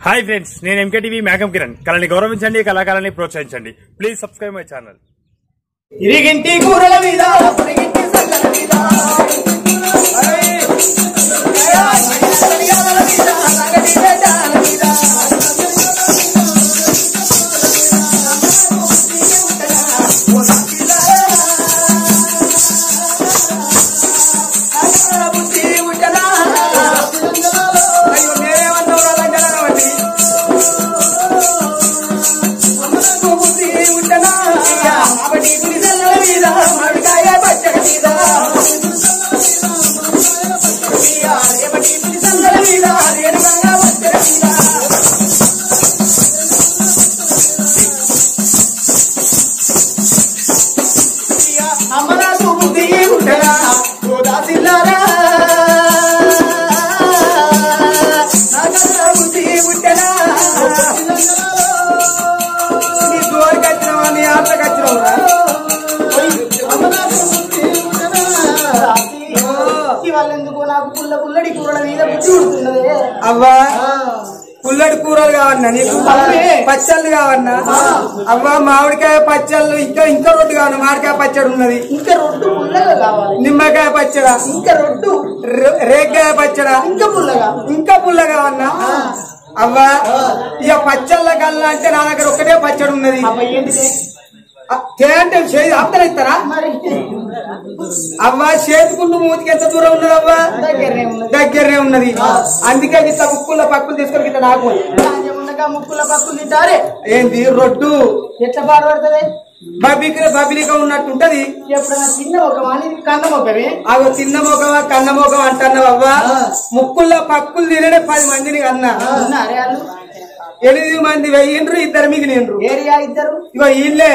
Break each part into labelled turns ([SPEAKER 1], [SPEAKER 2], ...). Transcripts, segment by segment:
[SPEAKER 1] Hi friends నేను MKTV మేఘం కిరణ్ కళని గౌరవించండి కళాకారాన్ని ప్రోత్సహించండి ప్లీజ్ సబ్స్క్రైబ్ మై ఛానల్
[SPEAKER 2] ఇరిగింటి కూరల మీద పొరిగింటి సంగల మీద అరే, అయ్యా, సరిగాల మీద, నగటి వేదాల మీద. అయ్యా, బుద్ధి ఉంటనా? అయ్యో, నేనేమన్నావురా లంజనవంటి? అమ్మకు బుద్ధి ఉంటనా? అయ్యా, మామిడి పులిసెల మీద, మామిడికాయ పచ్చడి మీద. అయ్యా, రేపటి పులిసెల మీద, రేణుగాయ పచ్చడి మీద. అయ్యా, అమ్మ నాకు బుద్ధి ఉంటనా? గోదాసిల్లారా. నాకు బుద్ధి ఉంటనా? నీ దూరకు వచ్చినావా నీ ఆటకు వచ్చినావురా
[SPEAKER 3] ఇవాళ ఎందుకు నాకు పుల్ల పుల్లడి కూరల మీద బుద్ధి ఉడుతున్నదే
[SPEAKER 2] అవ్వా పుల్లడి కూరలు కావన్నా నీకు పచ్చళ్ళు కావన్నా అవ్వా మామిడికాయ పచ్చళ్ళు ఇంకా ఇంకా రొట్టు కావాలి మామిడికాయ పచ్చడి ఉన్నది
[SPEAKER 3] ఇంకా రొట్టు పుల్లగా కావాలి
[SPEAKER 2] నిమ్మకాయ పచ్చడా
[SPEAKER 3] ఇంకా రొట్టు
[SPEAKER 2] రే- రేగ్గాయ పచ్చడా
[SPEAKER 3] ఇంకా పుల్లగా
[SPEAKER 2] ఇంకా పుల్ల కావన్నా అవ్వా ఇక పచ్చళ్ళ కల్లా అంటే నా దగ్గర ఒక్కటే పచ్చడి ఉన్నది
[SPEAKER 3] అబ్బాయి ఏంటిదే
[SPEAKER 2] ఆ, తేంటే చేయి ఆప్తలు ఇస్తారా
[SPEAKER 3] మరి
[SPEAKER 2] అవ్వా చేతుకుంటూ మూతికి ఎంత దూరం ఉన్నది అవ్వా
[SPEAKER 3] దగ్గరనే ఉన్నది
[SPEAKER 2] దగ్గరనే ఉన్నది అందుకే ఇట్లా ముక్కుల పక్కులు తీసుకొని ఇట్లా నాకు
[SPEAKER 3] రాజ్యం ఉండగా ముక్కుల పక్కులు తింటారే
[SPEAKER 2] ఏంది రొడ్డు
[SPEAKER 3] ఎట్లా పాడబడుతుంది
[SPEAKER 2] బబిక బబిలిక ఉన్నట్టు ఉంటది
[SPEAKER 3] ఎప్పుడైనా చిన్న ఒక వాణి కన్న మొక్కమే
[SPEAKER 2] అవి తిన్న మొగవా కన్న మొగం అంటున్నావు అవ్వా ముక్కుల్లో పక్కులు తినడే పది మందిని అన్నా
[SPEAKER 3] ఉన్నారే వాళ్ళు
[SPEAKER 2] ఎనిమిది మంది వెయ్యిండ్రు ఇద్దరు మిగిలిండ్రు
[SPEAKER 3] ఏరియా ఇద్దరు
[SPEAKER 2] ఇగో వీళ్ళే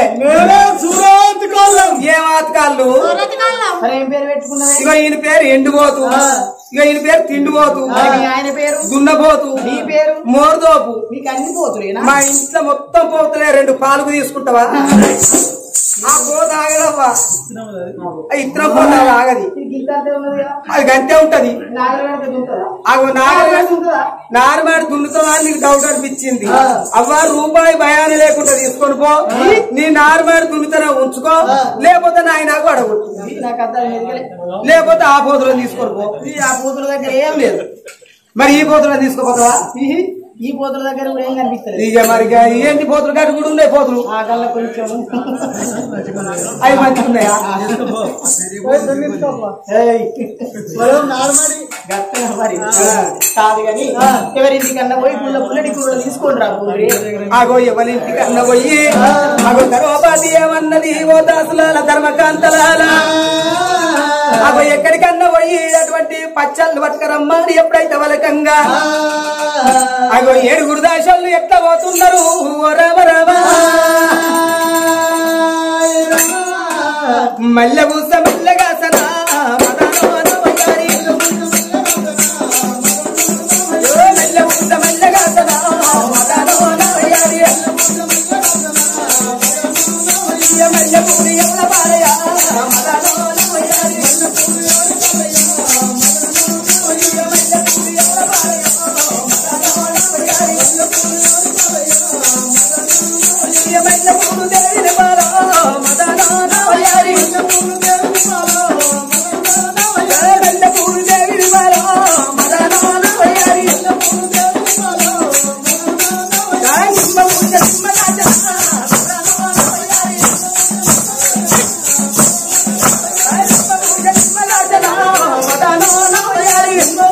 [SPEAKER 2] ఏం ఆతకాళ్ళు
[SPEAKER 3] మరి ఏం పేరు పెట్టుకున్నదే
[SPEAKER 2] ఇగో ఈయన పేరు ఎండుపోతు ఇగో ఈయన పేరు తిండిపోతు
[SPEAKER 3] మరి మీ ఆయన పేరు
[SPEAKER 2] దున్నపోతు
[SPEAKER 3] నీ పేరు
[SPEAKER 2] మోర్దోపు
[SPEAKER 3] మీకు అన్ని పోతులేనా
[SPEAKER 2] మా ఇంట్లో మొత్తం పోతులే రెండు పాలకు తీసుకుంటావా ఆ పోత ఆగదవ్వా ఆ ఇత్తనం పోత ఆగది
[SPEAKER 3] ఇంత అంతే ఉన్నది కదా
[SPEAKER 2] అది గంతే ఉంటది
[SPEAKER 3] నాగరగడ ఉంటుందా
[SPEAKER 2] అగో నాగ
[SPEAKER 3] ఉంటుందా
[SPEAKER 2] నార్మాడు దున్నుతుందా అని నీకు డౌట్ అనిపించింది అవ్వా రూపాయి భయాన్ని లేకుండా తీసుకొని పో నీ నార్మాడు దున్నుతూనే ఉంచుకో లేకపోతే నాయన నాకు అడగొట్టు
[SPEAKER 3] నాకు అర్థం లేదు
[SPEAKER 2] లేకపోతే ఆ పోతులో తీసుకొని పో
[SPEAKER 3] ఆ పోతుల దగ్గర ఏం లేదు
[SPEAKER 2] మరి ఈ పోతులో తీసుకోపోతావా
[SPEAKER 3] ఈ పోతుల దగ్గర కూడా ఏం కనిపిస్తలేదు
[SPEAKER 2] ఇక మరి ఇక ఏంటి పోతులు గట్టి కూడా ఉన్నాయి పోతులు
[SPEAKER 3] ఆ కళ్ళ కొంచెం
[SPEAKER 2] అవి మంచిగా ఉన్నాయా
[SPEAKER 3] ఏయ్. గట్టన మరి కాదు కానీ ఎవరింటికన్నా పోయి పుల్ల పుల్లటి కూరలు తీసుకోండి రా పూరి
[SPEAKER 2] ఆగో ఎవరింటికి అన్న పోయి ఆగో గర్భపాతి ఏమన్నది ఓ దాసులాల ధర్మకాంతలాల ఆగో ఎక్కడికన్నా పోయి అటువంటి పచ్చళ్ళు పట్టుకరమ్మా అని ఎప్పుడైతే వలకంగా అగో ఏడుగురు దాశాలు ఎట్లా పోతున్నారు ఓ రామ రామ మల్లె పూస మెల్లగా సనా మదనో నవయారి. అయ్యో మెల్లె పూస మెల్లగా సనా మదనో నవయారి. అయ్యో మెల్లె పూరి ఎల్ల పారయ మదనో నవయారి. అయ్యో మెల్లె పూరి ఎల్ల పారయ మదనో నవయారి. అయ్యో మెల్లె పూరు దేవిని పార మదనో నవయారి. మెల్లె పూరు దేవిని పార మదనో నవయారి. నిమ్మ పూజ నిమ్మ రాజ మదనో నవయారి. నిమ్మ పూజ నిమ్మ రాజ మదనో నవయారి.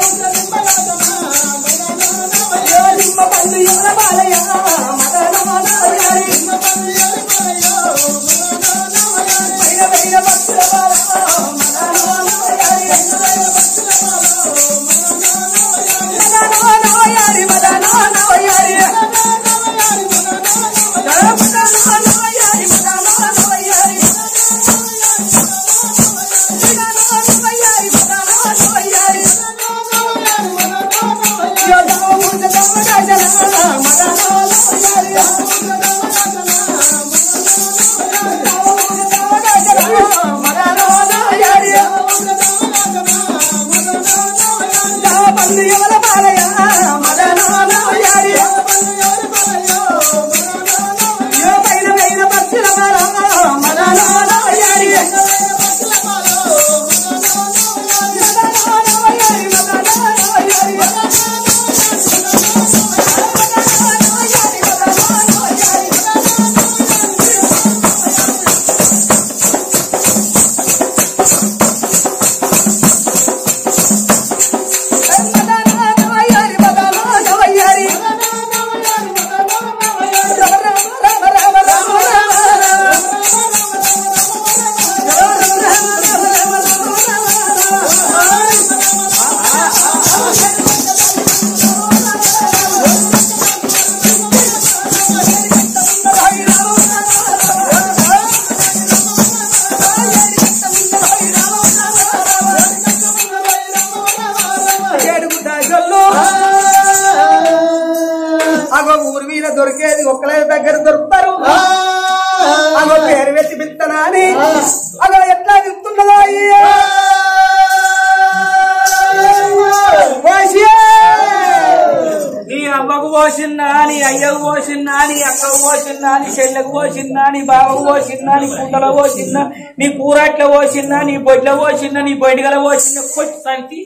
[SPEAKER 2] అయ్యో నిమ్మ పళ్ళు ఎవల బాలయ మదనో నవయారి. పైన పైన భక్తుల బాల మదనో నవయారి. మదనో నవయారి మదనో నవయారి. మదనో అగో ఊరి మీద దొరికేది ఒక్కలే దగ్గర దొరుకుతారు అగో పేరు పెట్టి పిత్తనా అని అగో ఎట్లా తిరుగుతున్నదో అయ్యా పోసియే!
[SPEAKER 4] నీ అమ్మకు పోసిందా నీ అయ్యకు పోసిందా నీ అక్కకు పోసిందా నీ చెల్లెకు పోసిందా నీ బావకు పోసిందా నీ కుండలో పోసిందా నీ కూరట్ల పోసిందా నీ బొడ్ల పోసిందా నీ బొడ్డుగల పోసిందా కొట్టి సంతి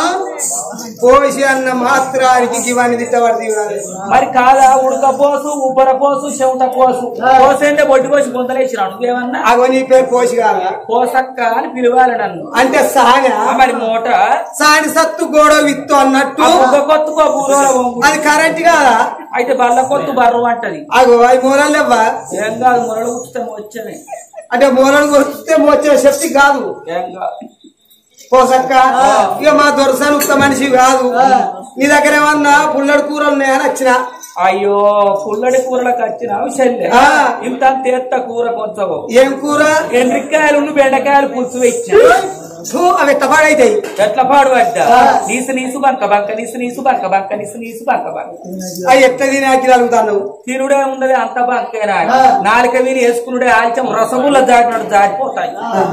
[SPEAKER 2] పోసి అన్న మాత్రానికి ఇవన్నీ తిట్టబడి
[SPEAKER 4] మరి కాదా ఉడక పోసు ఉబ్బర పోసు చెమట పోసు పోసేంటే బొడ్డు పోసి గుంతలేసినాడు నువ్వేమన్నా
[SPEAKER 2] అగో నీ పేరు పోసి కాదా
[SPEAKER 4] పోసక్క అని పిలవాలి నన్ను
[SPEAKER 2] అంటే సాగా
[SPEAKER 4] ఆ మరి మూట
[SPEAKER 2] సాని సత్తు గోడ విత్తు అన్నట్టు
[SPEAKER 4] ఆ బుగ్గ కొత్తుకో బూరోల వంగు
[SPEAKER 2] అది కరెంట్ కాదా
[SPEAKER 4] అయితే బల్ల కొత్తు బర్రు అంటది
[SPEAKER 2] అగో అవి మూలలు లేవా
[SPEAKER 4] ఏం కాదు మురళ ఉచితం వచ్చానే
[SPEAKER 2] అంటే మూలలు వస్తే వచ్చే శక్తి కాదు
[SPEAKER 4] ఏం కాదు
[SPEAKER 2] పోసక్క ఇక మా దొరసాని ఉత్త మనిషి కాదు నీ దగ్గర ఏమన్నా పుల్లడి కూరలు ఉన్నాయని వచ్చిన
[SPEAKER 4] అయ్యో పుల్లడి కూరలకు వచ్చిన చెల్లె
[SPEAKER 2] ఆ.
[SPEAKER 4] ఇంత తేత్త కూర కొంచెం
[SPEAKER 2] ఏం కూర
[SPEAKER 4] ఎండ్రికాయలు బెండకాయలు పులుసు ఇచ్చా
[SPEAKER 2] థూ, అవి ఎత్తపాడైతాయి
[SPEAKER 4] ఎట్ల పాడు పడ్డా నీసు నీసు బంక బంక నీసు నీసు బంక బంక నీసు నీసు బంక బంక
[SPEAKER 2] అవి ఎట్లా తినాకి అడుగుతాను
[SPEAKER 4] తినుడే ఉండదు అంత బంకేనా నాలుక వీని వేసుకునుడే ఆల్చం రసగుల్ల జారినట్టు జారిపోతాయి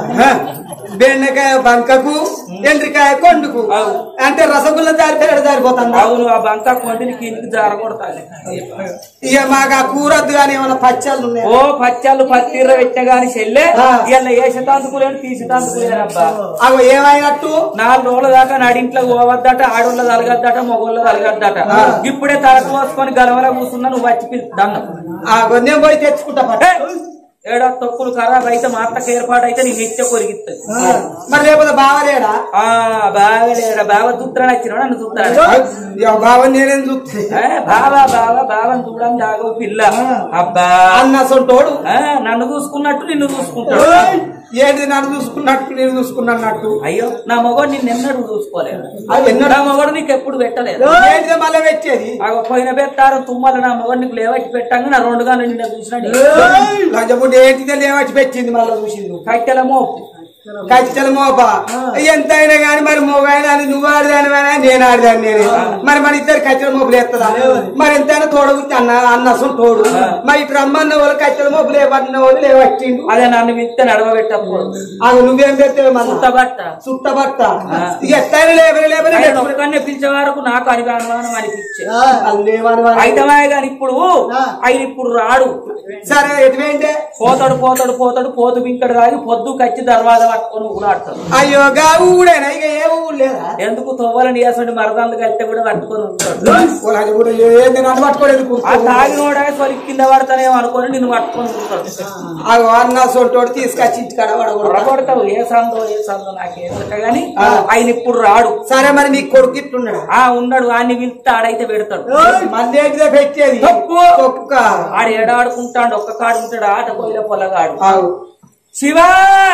[SPEAKER 2] బెండకాయ బంకకు ఎండ్రికాయ కొండుకు
[SPEAKER 4] అవు.
[SPEAKER 2] అంటే రసగుల్ల జారిపోయాడు జారిపోతాను
[SPEAKER 4] అవును ఆ బంక కొండిని కిందికి జారగొడతాయి
[SPEAKER 2] ఇక మాకు ఆ కూరద్దు కానీ ఏమైనా పచ్చళ్ళు ఉన్నాయి
[SPEAKER 4] ఓ పచ్చళ్ళు పత్తిర్ర పెట్టిన గాని చెల్లె
[SPEAKER 2] ఆ.
[SPEAKER 4] ఇలా వేసేటందుకు లేని తీసేటందుకు లేనబ్బా
[SPEAKER 2] అవి ఏమైనట్టు
[SPEAKER 4] నాలుగు రోజుల దాకా నాడింట్లో పోవద్దట ఆడోళ్ళ తలగద్దట మొగోళ్ళ తలగద్దట ఇప్పుడే తలకు పోసుకొని గలవల కూర్చున్నా నువ్వు వచ్చి పిలుద్దాను
[SPEAKER 2] ఆ గొన్నెం పోయి తెచ్చుకుంటా పట్ట
[SPEAKER 4] ఏడా తొక్కులు ఖరాబ్ అయితే మా అత్తకి ఏర్పాటు అయితే నీ నిత్య కొరిగిస్తుంది
[SPEAKER 2] మరి లేకపోతే బావలేడా
[SPEAKER 4] ఆ బాగా లేడా బావ చూస్తాడు వచ్చిన నన్ను చూస్తాడు
[SPEAKER 2] ఇక బావ నేనేం చూస్తే
[SPEAKER 4] బావా బావా బావని చూడడం జాగవు పిల్ల అబ్బా
[SPEAKER 2] అన్న సొంటోడు
[SPEAKER 4] ఆ, నన్ను చూసుకున్నట్టు నిన్ను చూసుకుంటాడు
[SPEAKER 2] ఏంటి నన్ను చూసుకున్నట్టు నేను చూసుకున్నట్టు
[SPEAKER 4] అయ్యో నా మొగడు నిన్ను ఎన్నడూ చూసుకోలేదు
[SPEAKER 2] అది ఎన్నడూ-
[SPEAKER 4] నా మొగడు నీకు ఎప్పుడు పెట్టలేదు
[SPEAKER 2] ఏంటిది మళ్ళీ పెట్టేది
[SPEAKER 4] ఆ పోయిన పెట్టారు తుమ్మలు నా మొగడు నీకు లేవట్టి పెట్టంగా నా రెండు గాలు నిన్న చూసినాడు
[SPEAKER 2] లంచపుండి ఏంటిదే లేవచ్చి పెట్టింది మళ్ళీ చూసింది
[SPEAKER 4] కట్టెల మోపు
[SPEAKER 2] కచ్చల మోప ఎంత అయినా గాని మరి మోగాయన అని నువ్వు ఆడదానివైనా నేను ఆడదాన్ని నేనే మరి మన ఇద్దరు కచ్చల మోపులు ఎత్తదా మరి ఎంతైనా తోడగుచ్చి అన్న అన్న అసలు తోడు మరి ఇటు రమ్మన్న వాళ్ళు కచ్చల మోపులు లేవన్న వాళ్ళు లేవట్టిండు
[SPEAKER 4] అదే నన్ను విత్తే నడవబెట్టకూడదు
[SPEAKER 2] అవి నువ్వేం పెడతావు మళ్ళీ
[SPEAKER 4] చుట్టబట్ట
[SPEAKER 2] చుట్టబట్ట ఇక ఎత్తైనా లేబరే లేబరే
[SPEAKER 4] ఆయన ఒక్కనే పిలిచే వరకు నాకు అని అనుమానం అనిపించే
[SPEAKER 2] లేవని వాళ్ళు.
[SPEAKER 4] అయితమే కానీ ఇప్పుడు ఆయన ఇప్పుడు రాడు
[SPEAKER 2] సరే ఎటువేంటే
[SPEAKER 4] పోతాడు పోతాడు పోతాడు పోతు బింకడు కాదు పొద్దు కచ్చి దర్వాజా పట్టుకొని ఊరాడతాడు
[SPEAKER 2] అయ్యో గా ఊడేనా ఇక ఏ ఊరు లేదా
[SPEAKER 4] ఎందుకు తోవలని వేసండి మరదాలు కలితే కూడా పట్టుకొని ఉంటాడు
[SPEAKER 2] ఓ రాజు కూడా ఏంది నన్ను పట్టుకోలేదు
[SPEAKER 4] ఆ తాగినోడే సరి కింద పడతానేమో అనుకొని నిన్ను పట్టుకొని ఉంటాడు
[SPEAKER 2] ఆ అన్న సొంటోడు తీసుకొచ్చి ఇంటికాడ పడకూడదు
[SPEAKER 4] కొడతావు ఏ సందో ఏ సందో నాకేం కానీ ఆయన ఇప్పుడు రాడు
[SPEAKER 2] సరే మరి నీ కొడుకు ఇట్లున్నాడు
[SPEAKER 4] ఆ ఉన్నాడు వాడిని పిలిస్తే ఆడైతే పెడతాడు
[SPEAKER 2] మళ్ళీ ఏంటిదే పెట్టేది
[SPEAKER 4] తప్పు.
[SPEAKER 2] తొక్క
[SPEAKER 4] ఆడు ఏడాడుకుంటాడు ఒక్క కాడు ఉంటాడు ఆట పోయిన పొలగాడు
[SPEAKER 2] ఆవు.
[SPEAKER 4] శివా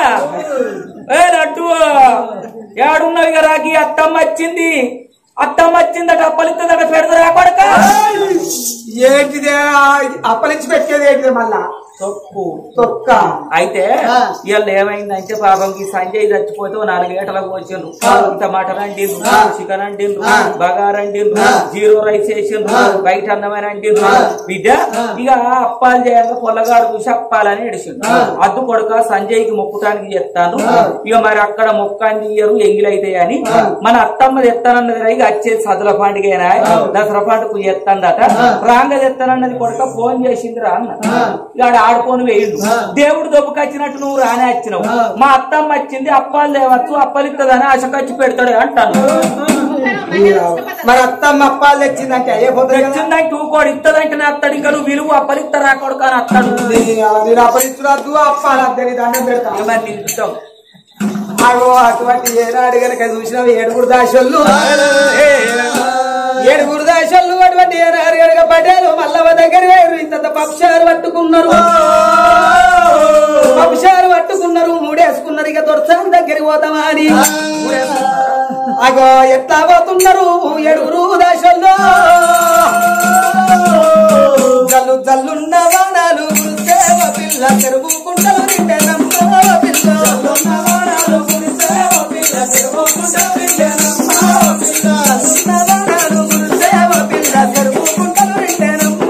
[SPEAKER 4] ఏ లడ్డు ఏడున్నవి రాకి అత్తమ్మ వచ్చింది అత్తమ్మ వచ్చిందట అప్పలిస్తుందట పెడతారా కొడక
[SPEAKER 2] ఏంటిదే ఆ అప్పలించి పెట్టేది ఏంటిదే మళ్ళా
[SPEAKER 4] తప్పు
[SPEAKER 2] తొక్క
[SPEAKER 4] అయితే ఇవాళ ఏమైందంటే పాపంకి సంజయ్ చచ్చిపోతే ఓ నాలుగు గంటలకు వచ్చిండ్రు ఇంత మటన్ అండిండ్రు చికెన్ అండిండ్రు బగార్ అండిండ్రు జీరో రైస్ వేసిండ్రు బయట అన్నమైన అండిండ్రు బిడ్డ ఇక అప్పాలు చేయాలి పొల్లగాడు చూసి అప్పాలని ఎడిచిండు అద్దు కొడుక సంజయ్ కి మొక్కుటానికి చెప్తాను ఇక మరి అక్కడ మొక్కాన్ని తీయరు ఎంగిలైతే అని మన అత్తమ్మ తెస్తానన్నది రా, ఇక వచ్చేది సదుల పండుగ దసరా పండుగ చెప్తాందట రాంగ తెస్తానన్నది కొడుక ఫోన్ చేసిందిరా అన్న ఇక ఆడ ఆడుకొని వేయండు దేవుడు దొబ్బుకొచ్చినట్టు నువ్వు రానే వచ్చినావు మా అత్తమ్మ వచ్చింది అప్పాలు లేవచ్చు అప్పాలు ఇస్తుందని ఆశ ఖర్చు పెడతాడు అంటాను
[SPEAKER 2] మరి అత్తమ్మ అప్పాలు తెచ్చిందంటే అయ్యే పోతుంది కదా
[SPEAKER 4] తెచ్చిందంటే ఊకోడు ఇత్తదంటే అత్తడు ఇంకా నువ్వు విలువ అప్పలు ఇస్తా రాకూడదు కానీ అత్తాడు
[SPEAKER 2] నీ- నేను అప్పలించరాదు అప్పాలు అద్దని దండం పెడతా
[SPEAKER 4] ఇక మరి నీ ఇష్టం
[SPEAKER 2] అగో అటువంటి ఏనాడు గనక చూసిన ఏడుగురు దాసోళ్ళు ఏడుగురు దాసోళ్ళు అటువంటి ఏనాడు గనక పడ్డారు మల్లవ దగ్గర వేరు ఇంత పక్షాలు పట్టుకున్నారు పక్షాలు పట్టుకున్నారు మూడేసుకున్నారు ఇక దొరసాని దగ్గరికి పోతామా అని అగో ఎట్లా పోతున్నారు ఏడుగురు దాసోళ్ళు జల్లు జల్లున్న వానాలు కురిసేవ పిల్ల చెరువుకుంటలు నిండెనమ్మ పిల్ల జల్లున్న వానాలు కురిసేవ పిల్ల చెరువుకుంటలు నిండెనమ్మ పిల్ల జల్లున్న వానాలు కురిసేవ పిల్ల చెరువుకుంటలు నిండెనమ్మ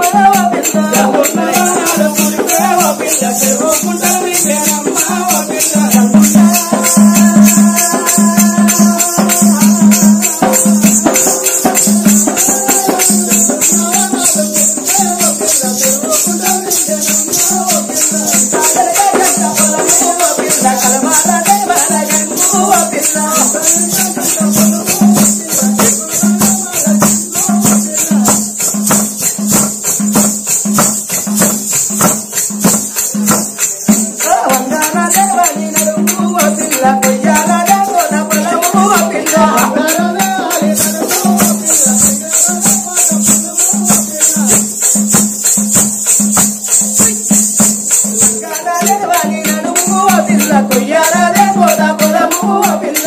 [SPEAKER 2] పిల్ల కొయ్యారాదే పోత పొలము ఓ పిల్ల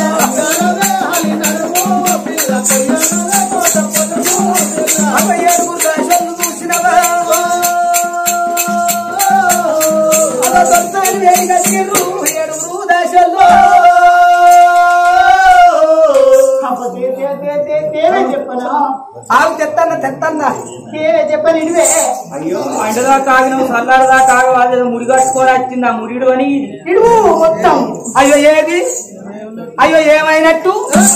[SPEAKER 2] అమ్మ ఏడుగురు దాశలు చూసినవా అలా దొంతాలు వేడి కట్టిరు ఏడుగురు దాశల్లో
[SPEAKER 3] అబ్బా, తే, తే, తే, తే, తేవే చెప్పనా
[SPEAKER 2] ఆవు తెత్తన్న తెత్తన్న
[SPEAKER 3] తేవే చెప్పని ఇడివే
[SPEAKER 4] అయ్యో మండదా కాగిన సల్లాడదా కాగ ముడి కట్టుకొని వచ్చింది ఆ ముడిడు అని
[SPEAKER 3] ఇడువు మొత్తం
[SPEAKER 2] అయ్యో ఏది అయ్యో ఏమైనట్టు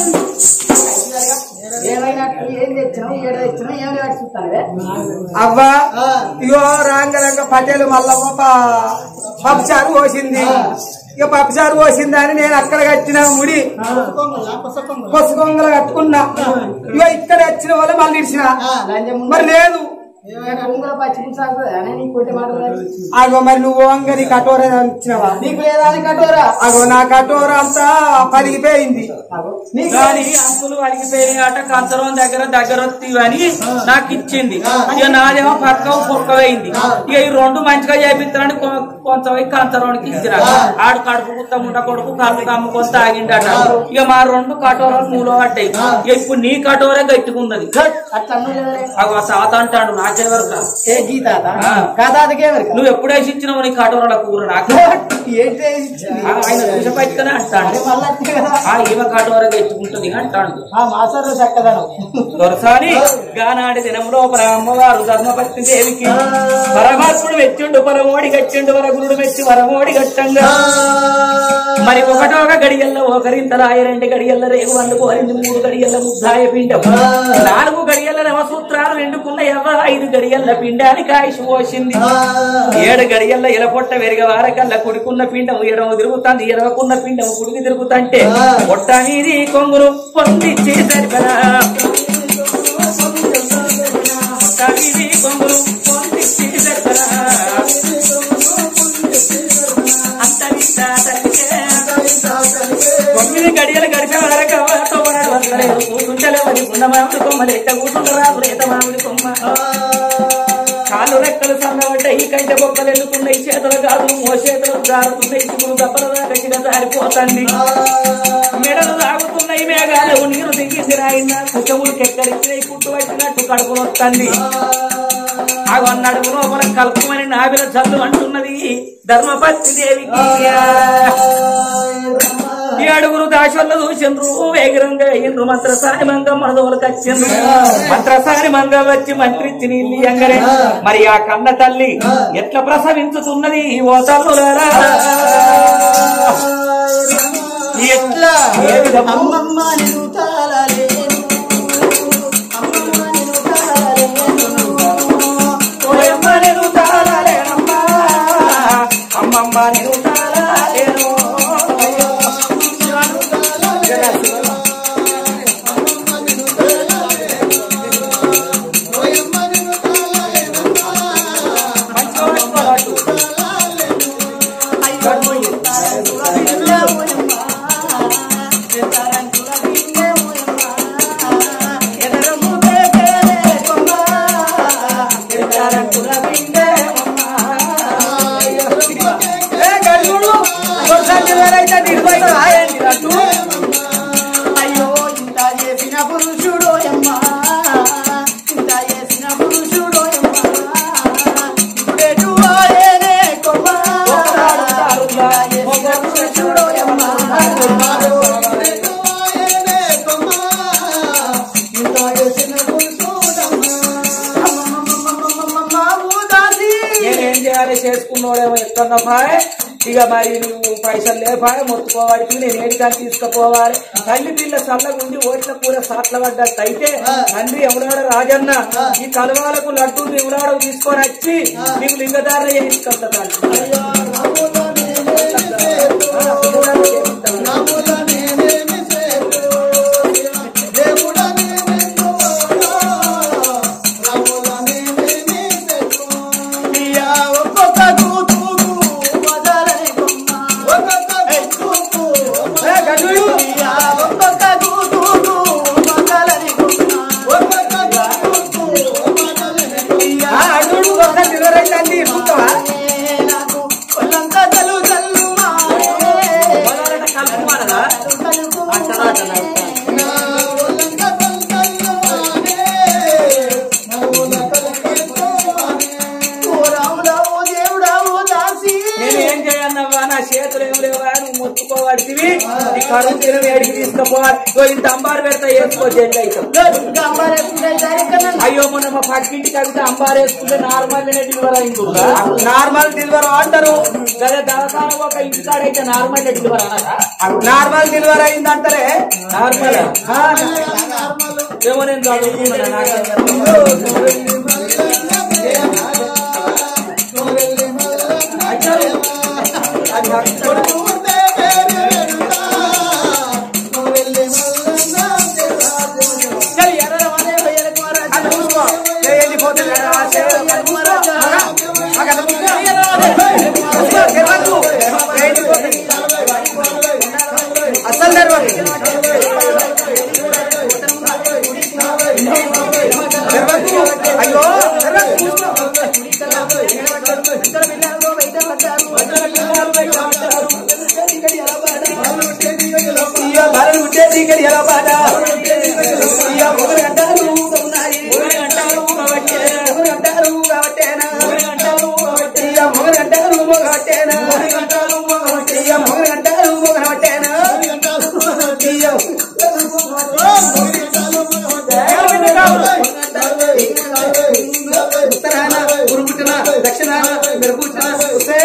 [SPEAKER 3] ఏమైనా ఏం తెచ్చినావు ఏడ తెచ్చినావు ఏం చూస్తానువే
[SPEAKER 2] అవ్వా ఇగో రాంగరంగ పటేల్ మల్లమ్మ ప- పప్పుచారు పోసింది ఇక పప్పుచారు పోసింది అని నేను అక్కడ కట్టిన ముడి పసుపు కొంగలు కట్టుకున్నా ఇగో ఇక్కడ వచ్చిన వాళ్ళు మళ్ళీ ఇడిచిన
[SPEAKER 3] లంజం
[SPEAKER 2] మరి లేదు
[SPEAKER 3] ఉంగర పచ్చి పులుసాకు అని నీకు కొట్టే మాట
[SPEAKER 2] అగో మరి నువ్వు ఓంగ నీ కటోర ఇచ్చినవా
[SPEAKER 3] నీకు లేదా అని కట్టోరా
[SPEAKER 2] అగో నా కటోర అంతా పలిగిపోయింది
[SPEAKER 3] నీకు
[SPEAKER 4] కానీ అంకులు అడిగిపోయినట కంచరం దగ్గర దగ్గర వస్తీవి అని నాకు ఇచ్చింది ఇక నాదేమో పక్క పొక్కవైంది ఇక ఈ రెండు మంచిగా చేపిస్తారని కొ- కొంచెం పోయి కంచరానికి ఇచ్చిన ఆడు కడుపు కుత్తముండ కొడుకు కడుపు కమ్ముకొని తాగిండట ఇక మా రెండు కటోరాలు మూలో పడ్డాయి ఇక ఇప్పుడు నీ కటోరే గట్టిగున్నది
[SPEAKER 3] అట్లా అన్ను లేదలే.
[SPEAKER 4] అగో తాత అంటాడు నాకెవరు
[SPEAKER 3] ఏ గీతాత
[SPEAKER 4] ఆ.
[SPEAKER 3] కథాతకే ఎవరికి
[SPEAKER 4] నువ్వు ఎప్పుడేసి ఇచ్చినావు నీ కటోరాల కూర నాకు
[SPEAKER 2] ఏంటి ఇచ్చింది?
[SPEAKER 4] ఆ, ఆయన చూస పట్టుకనే అంటాడు
[SPEAKER 3] మళ్ళీ అట్లే కదా
[SPEAKER 4] ఆ ఈమె కటోర గెచ్చుకుంటుంది అంటాడు
[SPEAKER 3] ఆ మాస్టర్ చక్కదనం
[SPEAKER 4] దొరసాని గానాడి దినంలో మన అమ్మవారు ధర్మపత్ని దేవికి పరమాత్ముడు మెచ్చిండు పరమోడి గచ్చిండు వరగురుడు మెచ్చి వరమోడి గట్టంగా మరి ఒకటో ఒక గడియల్లో ఒకరింతలాయ రెండు గడియల్ల రేగు వండుకోరింది మూడు గడియల్ల ముద్దాయ పిండం నాలుగు గడియల్ల నవసూత్రాలు ఎండుకున్న ఎవ ఐదు గడియల్ల పిండానికి ఆయుష్ పోసింది ఏడు గడియల్ల ఇలపొట్ట వెరిగ వారకల్ల కుడుకున్న పిండం ఎడమ తిరుగుతుంది ఎడవకున్న పిండం కుడికి తిరుగుతుంటే పొట్ట మీది కొంగురు పొందిచ్చి సరిపడా తగిలి కొంగురు పొందిచ్చి సరిపడా అంతరిక్ష తరిగే. తొమ్మిది గడియలు గడిచిన వరకు ఎవరితో పడాడు వందలేదు కూర్చుంటలేవని ఉన్న మామిడి కొమ్మ లెక్క కూర్చుంటారు లేత మామిడి కొమ్మ కాళ్ళు రెక్కలు సన్నబడ్డాయి కంటే బొక్కలు ఎల్లుతున్నాయి చేతులు కాదు మోచేతులు జారుతున్నాయి చిగురు దెబ్బలు గట్టిగా జారిపోతుంది మెడలు తాగుతున్నాయి మేఘాలు నీరు దిగింది రాయిన కుచములు కెక్కరిచ్చినాయి పుట్టు పట్టినట్టు కడుపు వస్తుంది ఆగు అన్నాడు లోపల కలుపుమని నావిల చల్లు అంటున్నది ధర్మపత్ని దేవికి ఈ అడుగురు దాశల్లో చూసిండ్రు వేగిరంగా అయ్యిండ్రు మంత్రసాని మంగ మనదోలకు వచ్చిండ్రు మంత్రసాని మంగ వచ్చి మంత్రిచ్చి నీళ్ళు ఎంగరే మరి ఆ కన్న తల్లి ఎట్లా ప్రసవించుతున్నది ఓ తల్లులారా ఎట్లా ఏ విధము
[SPEAKER 3] అమ్మమ్మ నేను తాళలేను అమ్మమ్మ నేను తాళలేను
[SPEAKER 4] ఓయమ్మ నేను తాళలేనమ్మా అమ్మమ్మ నేను తాళలేను మంచిగా పట్టుకోవాలి.
[SPEAKER 2] ఏ గడుగుడు దొరసాని ఎవరైతే నిర్వహించి రాయండి అటు
[SPEAKER 3] అయ్యో ఇంత చేసిన పురుషుడు అమ్మా ఇంత చేసిన పురుషుడు అమ్మా ఇప్పుడెటు ఆయనే కొమ్మ ఇంత చేసిన పురుషుడు అమ్మా ఇంత చేసిన పురుషుడమ్మా ఊదాసి
[SPEAKER 4] నేనేం చేయాలి చేసుకున్నోడేమో ఎక్కడ పాయ్ ఇక మరి నువ్వు పైసలు లేపాయ మొత్తుకోవాడికి నేను ఏడికాని తీసుకుపోవాలి తల్లి పిల్ల చల్లగుండి ఓట్ల కూర సాట్ల పడ్డట్టు అయితే తండ్రి ఎవడాడ రాజన్న ఈ కలవాలకు లడ్డు ఎవడాడో తీసుకొని వచ్చి నీకు లింగధారణ చేయించుకుంటా తల్లి.
[SPEAKER 3] ఇయ్యా ఒక్కొక్క కూతురు వదలని కొమ్మ
[SPEAKER 2] ఏ గడుగుడు
[SPEAKER 3] ఇయ్యా ఒక్కొక్క కూతురు వదలని కొమ్మ
[SPEAKER 2] ఆ అడుగుడు దొరసాని ఎవరైతే అంటే ఇరుకుంటావా
[SPEAKER 3] నాకు ఒళ్ళంతా చల్లు చల్లుమా
[SPEAKER 4] పడితివి ఈ కడుపు తిన వేడికి తీసుకుపోవాలి ఓ ఇంత అంబారు పెడతా వేసుకో జల్లి అవుతాం
[SPEAKER 3] ఇంకా అమ్మాయి వేసుకుంటే దారి ఎక్కడ
[SPEAKER 4] అయ్యో మొన్న మా పక్కింటి కవిత అంబారు వేసుకుంటే నార్మల్ డెలివరీ అయింది
[SPEAKER 2] నార్మల్ డెలివరీ అంటారు
[SPEAKER 4] గదే దవాఖాన ఒక ఇంటికాడైతే నార్మల్ డెలివరీ అన్నారా
[SPEAKER 2] నార్మల్ డెలివరీ అయిందంటారే
[SPEAKER 4] నార్మల్
[SPEAKER 2] ఆ,
[SPEAKER 4] ఏమో నేను చదువుకున్నాను నాకు
[SPEAKER 2] అది చూసుకో. ఏ, వెళ్ళిపోతుంది కదా, ఆ చేయరు. మగ, మగ, అది చూసుకో. చూసుకో, తెరవద్దు. ఏ, వెళ్ళిపోతుంది. అస్సలు తెరవద్దు. తెరవద్దు. అయ్యో తెరవద్దు. చూసుకో. ఇయ్య, బలలు ఉండేది ఇక్కడ ఎలా బాధ ఇయ్య, మొగలు అంటారు ఉన్నాయి. మొగలు అంటారు కాబట్టేనా. ఇయ్య, మొగలు అంటారు మొగబట్టేనా. ఇయ్య, మొగలు అంటారు మొగబట్టేనా. ఇయ్య, ఉత్తరాన ఉరుముట్టిన దక్షిణాన మెరుగుట్టిన ఉసే.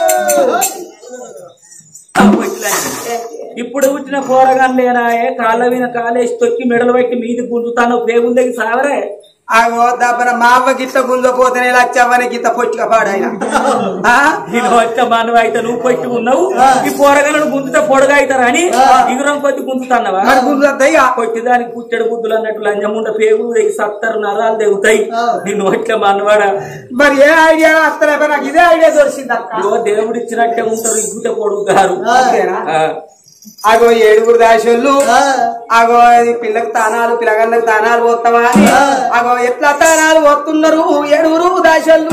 [SPEAKER 4] ఇప్పుడు పుట్టిన పోరగాన్లేనా కాళ్ళ మీద కాలేసి తొక్కి మెడలు పెట్టి మీది గుంజుతాను పేగుందకి సావరే
[SPEAKER 2] ఆగో దబ్బన మా అవ్వ గిత్త గుంజపోతేనే లచ్చవ్వని గిత్త పొచ్చుక పాడాయన ఆ?
[SPEAKER 4] నేను వచ్చే మనవి అయితే నువ్వు పెట్టి ఉన్నావు ఈ పోరగాలను గుంజుతే పొడగా అవుతారని ఇగురం కొద్ది గుంజుతున్నావా
[SPEAKER 2] మరి గుంజొద్దయ్యా
[SPEAKER 4] కొట్టి దానికి పుట్టెడు బుద్ధులు అన్నట్టు లంజముండ పేగులు తెగి సత్తరు నరాలు తెగుతాయి నిన్ను వచ్చే మనవాడా
[SPEAKER 2] మరి ఏ ఐడియా వస్తలే నాకు ఇదే ఐడియా దొరికింది అక్క
[SPEAKER 4] ఇదిగో దేవుడు ఇచ్చినట్టే ఉంటారు ఇగ్గుతే పొడుగు గారు
[SPEAKER 2] అంతేనా?
[SPEAKER 4] ఆ.
[SPEAKER 2] అగో ఏడుగురు దాసోళ్ళు అగో ఈ పిల్లకి తానాలు పిల్లగాళ్ళకి తానాలు పోతావా అని అగో ఎట్లా తానాలు పోతున్నారు ఏడుగురు దాసోళ్ళు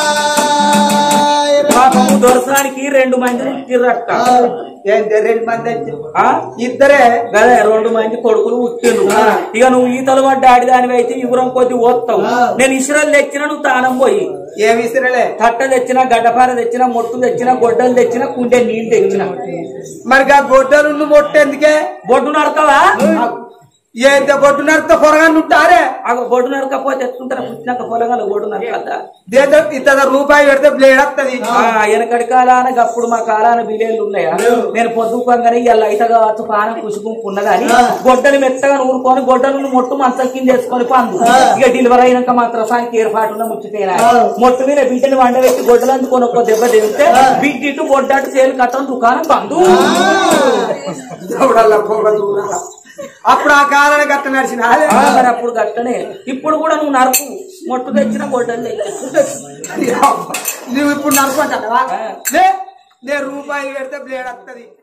[SPEAKER 4] పాపము దొరసానికి రెండు మంది ఇచ్చిర్రక్క
[SPEAKER 2] ఏంటి రెండు మంది అయితే?
[SPEAKER 4] ఆ?
[SPEAKER 2] ఇద్దరే
[SPEAKER 4] గదే రెండు మంది కొడుకులు పుట్టిండు ఇక నువ్వు ఈతలు పడ్డ ఆడిదానివి అయితే ఇగురం కొద్ది ఓస్తావు నేను ఇసురలు తెచ్చిన నువ్వు తానం పోయి
[SPEAKER 2] ఏమి ఇసిరలే
[SPEAKER 4] కట్ట తెచ్చిన గడ్డపార తెచ్చిన మొట్టు తెచ్చిన గొడ్డలు తెచ్చిన కుండే నీళ్ళు తెచ్చిన
[SPEAKER 2] మరి గా గొడ్డలు మొట్టెందుకే
[SPEAKER 4] బొడ్డు నరకవా
[SPEAKER 2] ఏంత గొడ్డు నడితే పొరగా ఉంటారే
[SPEAKER 4] ఆ బొడ్డు నరకపోతే ఎత్తుంటారా పుట్టినాక పొలగాల బొడ్డు నరకద్దా
[SPEAKER 2] దేంతో ఇంత రూపాయి పెడితే బ్లేడ్ వస్తుంది
[SPEAKER 4] ఆ, వెనకటి కాలాన గప్పుడు మా కాలాన బిలేళ్ళు ఉన్నాయా నేను పొద్దుకోగానే ఇలా అయితే కావచ్చు పానం కుసుకుంటున్నా గాని గొడ్డలు మెత్తగా నూరుకొని గొడ్డలను మొట్టు మంచం కింద వేసుకొని పండు ఇక డెలివరీ అయినాక మాత్రం సానికి ఏర్పాటున్న ముచ్చితేనా మొట్టు మీద బిడ్డని వండబెట్టి గొడ్డలు అందుకొని ఒక్క దెబ్బ తెగితే బిడ్డ ఇటు గొడ్డాటు చేలు కట్టం దుకాణం బంధు
[SPEAKER 2] దౌడల్లా పొగ దూరా. అప్పుడు ఆ కాలానికి గట్ట నడిచిన
[SPEAKER 4] ఆ, మరి అప్పుడు గట్టనే ఇప్పుడు కూడా నువ్వు నరకు మొట్టు తెచ్చిన గొడ్డలు తెచ్చిన
[SPEAKER 2] నువ్వు ఇప్పుడు నడుకుంటావా
[SPEAKER 4] ఆ.
[SPEAKER 2] లే లే రూపాయి పెడితే బ్లేడ్ వస్తుంది